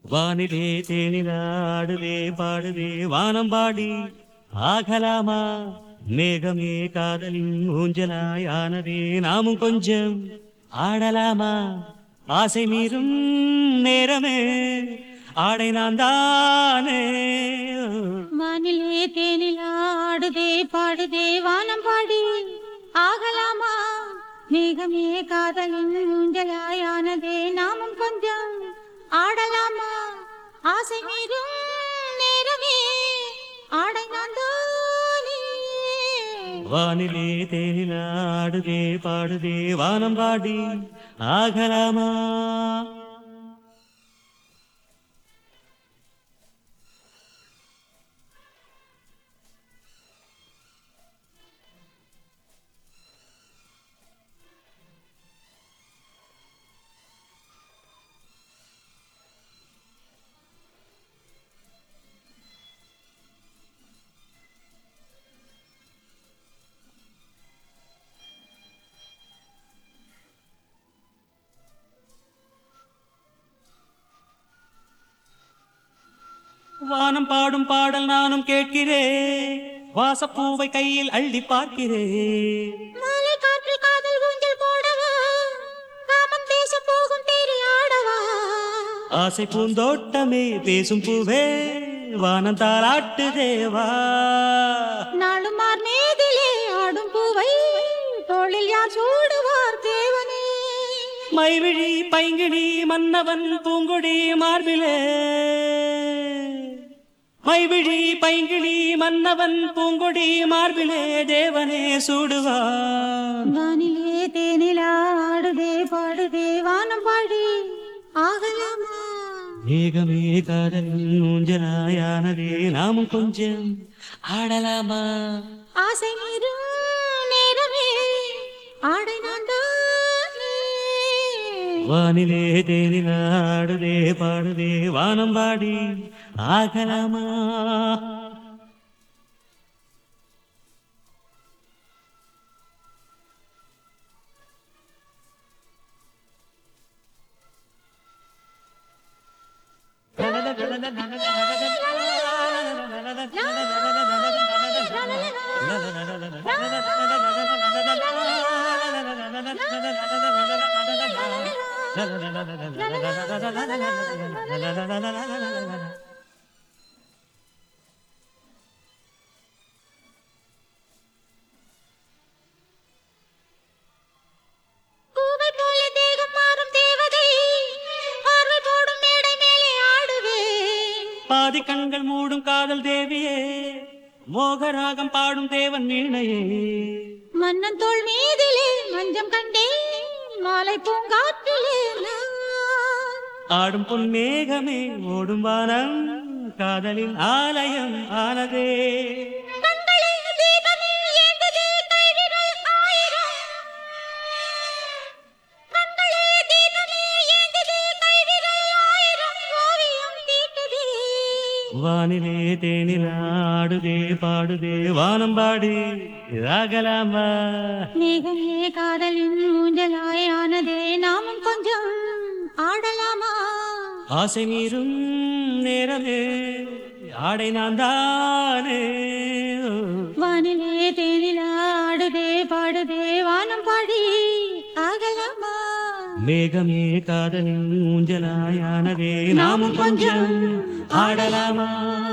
வானிலே தேனிலாடுதே பாடுதே வானம் பாடி ஆகலாமா மேகமே காதலின் ஊஞ்சலாய் ஆனதே நாமும் கொஞ்சம் ஆடலாமா ஆசை மீறும் நேரமே ஆடை நான் தானே வானிலே தேனில் ஆடுதே பாடுதே வானம் பாடி ஆகலாமா மேகமே காதலின் ஊஞ்சலாயானதே நாமும் கொஞ்சம் ஆடலாமா ஆசை மீறும் நேரமே ஆடை நான் தானே. வானிலே தேனிலாடுதே பாடுதே வானம் பாடி ஆகலாமா வானம் பாடும் பாடல் நானும் கேட்கிறேன் வாசப்பூவை கையில் அள்ளி பார்க்கிறேன் மாலை காற்று காதல் ஊஞ்சல் போடவா காமம் பேச போகும் தேரி ஆடவா ஆசை பூந்தோட்டமே பேசும் பூவே வானம் தாளாட்டு தேவா நாளும் மார் மேதிலே ஆடும் பூவை தோளில் யார் சூடுவார் தேவனே மைவிழி பைங்கிழி மன்னவன் பூங்குடி மார்பிலே மைவிழி பைங்கிழி மன்னவன் பூங்குடி மார்பிலே தேவனே சூடுவான் வானிலே தேனில் ஆடுதே பாடுதே வானம் பாடி ஆகலாமா மேகமே காதலின் ஊஞ்சலாயானதே நாமும் கொஞ்சம் ஆடலாமா ஆசை மீறும் நேரமே ஆடை நான் தானே. வானிலே தேனில் ஆடுதே பாடுதே வானம் பாடி ஆகலாமா பூவை போல தேகம் மாறும் தேவதை பார்வை போடும் மேடை மேலே ஆடுவே பாதி கண்கள் மூடும் காதல் தேவியே மோகராகம் பாடும் தேவன் வீணையே மன்னன் தோள் மீதிலே மஞ்சம் கண்டேன் மாலை பூங்காற்றிலே நான். ஆடும் பொன் மேகமே ஓடும் வானம் காதலின் ஆலயம் ஆனதே கண்களே தீபமே ஏந்ததே கைவிரல் ஆயிரம். கண்களே தீபமே ஏந்ததே கைவிரல் ஆயிரம். ஓவியம் தீட்டுதே. வானிலே தேனில் ஆடுதே பாடுதே வானம் பாடி ராகலாமா மேகமே காதலின் ஊஞ்சலாய் ஆனதே நாமும் கொஞ்சம் ஆடலாமா ஆசை மீறும் நேரமே ஆடை நான் தானே வானிலே தேனில் ஆடுதே பாடுதே வானம் பாடி ஆகலாமா மேகமே காதலின் ஊஞ்சலாயானதே நாமும் கொஞ்சம் ஆடலாமா